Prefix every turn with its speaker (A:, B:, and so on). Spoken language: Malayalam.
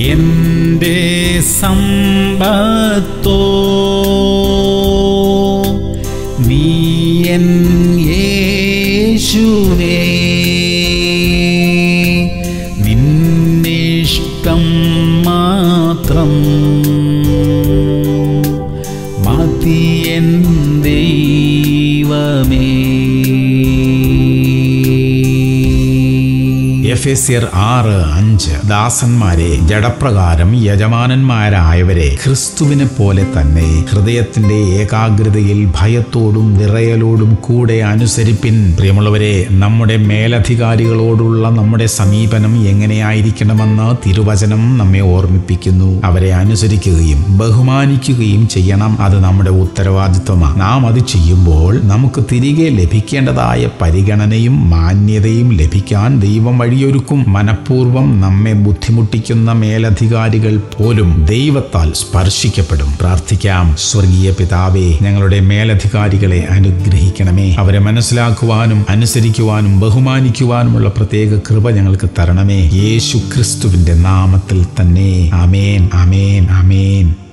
A: എന്റെ സമ്പത്തോ നീ എൻ യേശുവേ നിന്നിഷ്ടം മാത്രം മതി എൻ ദൈവമേ
B: എഫേസ്യർ ആറ് അഞ്ച് ദാസന്മാരെ ജഡപ്രകാരം യജമാനന്മാരായവരെ ക്രിസ്തുവിനെ പോലെ തന്നെ ഹൃദയത്തിന്റെ ഏകാഗ്രതയിൽ ഭയത്തോടും വിറയലോടും കൂടെ അനുസരിപ്പിൻ പ്രിയമുള്ളവരെ നമ്മുടെ മേലധികാരികളോടുള്ള നമ്മുടെ സമീപനം എങ്ങനെയായിരിക്കണമെന്ന് തിരുവചനം നമ്മെ ഓർമ്മിപ്പിക്കുന്നു അവരെ അനുസരിക്കുകയും ബഹുമാനിക്കുകയും ചെയ്യണം അത് നമ്മുടെ ഉത്തരവാദിത്വമാണ് നാം അത് ചെയ്യുമ്പോൾ നമുക്ക് തിരികെ ലഭിക്കേണ്ടതായ പരിഗണനയും മാന്യതയും ലഭിക്കാൻ ദൈവം വഴിയൊരുക്കും മനഃപൂർവ്വം നമ്മെ ബുദ്ധിമുട്ടിക്കുന്ന മേലധികാരികൾ പോലും ദൈവത്താൽ സ്പർശിക്കപ്പെടും പ്രാർത്ഥിക്കാം സ്വർഗീയ പിതാവേ ഞങ്ങളുടെ മേലധികാരികളെ അനുഗ്രഹിക്കണമേ അവരെ മനസ്സിലാക്കുവാനും അനുസരിക്കുവാനും ബഹുമാനിക്കുവാനുമുള്ള പ്രത്യേക കൃപ ഞങ്ങൾക്ക് തരണമേ യേശു ക്രിസ്തുവിന്റെ നാമത്തിൽ തന്നെ അമേൻ അമേൻ അമേൻ